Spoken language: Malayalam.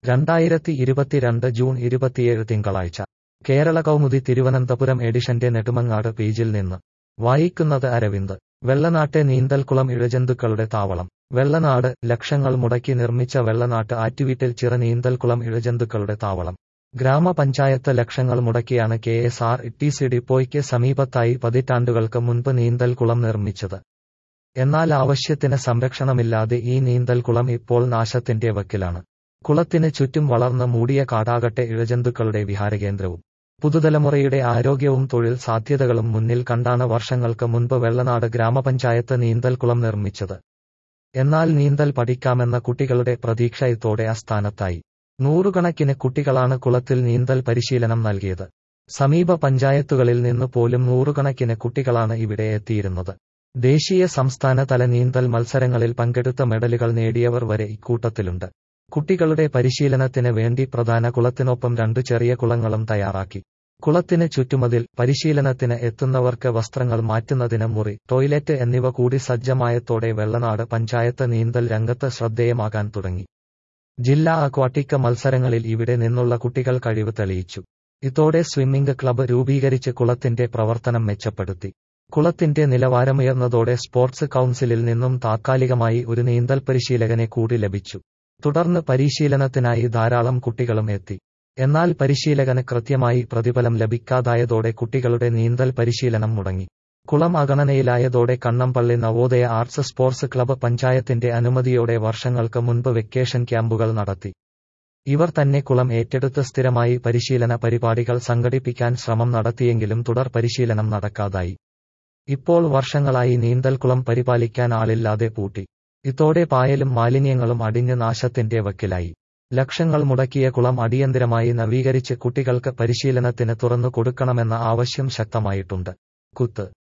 രണ്ടായിരത്തി ഇരുപത്തിരണ്ട് ജൂൺ ഇരുപത്തിയേഴ് തിങ്കളാഴ്ച കേരള കൗമുദി തിരുവനന്തപുരം എഡിഷന്റെ നെടുമങ്ങാട് പേജിൽ നിന്ന് വായിക്കുന്നത് അരവിന്ദ് വെള്ളനാട്ടെ നീന്തൽക്കുളം ഇഴജന്തുക്കളുടെ താവളം വെള്ളനാട് ലക്ഷങ്ങൾ മുടക്കി നിർമ്മിച്ച വെള്ളനാട്ട് ആറ്റുവീട്ടിൽ ചിറ നീന്തൽക്കുളം ഇഴജന്തുക്കളുടെ താവളം ഗ്രാമപഞ്ചായത്ത് ലക്ഷങ്ങൾ മുടക്കിയാണ് K S R T C ഡിപ്പോയ്ക്ക് സമീപത്തായി പതിറ്റാണ്ടുകൾക്ക് മുൻപ് നീന്തൽക്കുളം നിർമ്മിച്ചത് എന്നാൽ ആവശ്യത്തിന് സംരക്ഷണമില്ലാതെ ഈ നീന്തൽക്കുളം ഇപ്പോൾ നാശത്തിന്റെ വക്കിലാണ് കുളത്തിന് ചുറ്റും വളർന്ന് മൂടിയ കാടാകട്ടെ ഇഴജന്തുക്കളുടെ വിഹാരകേന്ദ്രവും പുതുതലമുറയുടെ ആരോഗ്യവും തൊഴിൽ സാധ്യതകളും മുന്നിൽ കണ്ടാണ് വർഷങ്ങൾക്ക് മുൻപ് വെള്ളനാട് ഗ്രാമപഞ്ചായത്ത് നീന്തൽക്കുളം നിർമ്മിച്ചത് എന്നാൽ നീന്തൽ പഠിക്കാമെന്ന കുട്ടികളുടെ പ്രതീക്ഷ ഇതോടെ അസ്ഥാനത്തായി നൂറുകണക്കിന് കുട്ടികളാണ് കുളത്തിൽ നീന്തൽ പരിശീലനം നൽകിയത് സമീപ പഞ്ചായത്തുകളിൽ നിന്ന് പോലും നൂറുകണക്കിന് കുട്ടികളാണ് ഇവിടെ എത്തിയിരുന്നത് ദേശീയ സംസ്ഥാന തല നീന്തൽ മത്സരങ്ങളിൽ പങ്കെടുത്ത മെഡലുകൾ നേടിയവർ വരെ ഇക്കൂട്ടത്തിലുണ്ട് കുട്ടികളുടെ പരിശീലനത്തിന് വേണ്ടി പ്രധാന കുളത്തിനൊപ്പം രണ്ടു ചെറിയ കുളങ്ങളും തയ്യാറാക്കി കുളത്തിന് ചുറ്റുമതിൽ പരിശീലനത്തിന് എത്തുന്നവർക്ക് വസ്ത്രങ്ങൾ മാറ്റുന്നതിന് മുറി ടോയ്ലറ്റ് എന്നിവ കൂടി സജ്ജമായത്തോടെ വെള്ളനാട് പഞ്ചായത്ത് നീന്തൽ രംഗത്ത് ശ്രദ്ധേയമാകാൻ തുടങ്ങി ജില്ലാ അക്വാട്ടിക് മത്സരങ്ങളിൽ ഇവിടെ നിന്നുള്ള കുട്ടികൾ കഴിവ് തെളിയിച്ചു ഇതോടെ സ്വിമ്മിംഗ് ക്ലബ്ബ് രൂപീകരിച്ച് കുളത്തിന്റെ പ്രവർത്തനം മെച്ചപ്പെടുത്തി കുളത്തിന്റെ നിലവാരമുയർന്നതോടെ സ്പോർട്സ് കൌൺസിലിൽ നിന്നും താത്കാലികമായി ഒരു നീന്തൽ പരിശീലകനെ കൂടി ലഭിച്ചു തുടർന്ന് പരിശീലനത്തിനായി ധാരാളം കുട്ടികളും എത്തി എന്നാൽ പരിശീലകന് കൃത്യമായി പ്രതിഫലം ലഭിക്കാതായതോടെ കുട്ടികളുടെ നീന്തൽ പരിശീലനം മുടങ്ങി കുളം അഗണനയിലായതോടെ Kannampally Navodaya arts sports club പഞ്ചായത്തിന്റെ അനുമതിയോടെ വർഷങ്ങൾക്ക് മുൻപ് വെക്കേഷൻ ക്യാമ്പുകൾ നടത്തി ഇവർ തന്നെ കുളം ഏറ്റെടുത്ത് സ്ഥിരമായി പരിശീലന പരിപാടികൾ സംഘടിപ്പിക്കാൻ ശ്രമം നടത്തിയെങ്കിലും തുടർ പരിശീലനം നടക്കാതായി ഇപ്പോൾ വർഷങ്ങളായി നീന്തൽക്കുളം പരിപാലിക്കാൻ ആളില്ലാതെ പൂട്ടി ഇതോടെ പായലും മാലിന്യങ്ങളും അടിഞ്ഞ് നാശത്തിന്റെ വക്കിലായി ലക്ഷങ്ങൾ മുടക്കിയ കുളം അടിയന്തിരമായി നവീകരിച്ച് കുട്ടികൾക്ക് പരിശീലനത്തിന് തുറന്നു കൊടുക്കണമെന്ന ആവശ്യം ശക്തമായിട്ടുണ്ട് കുത്ത്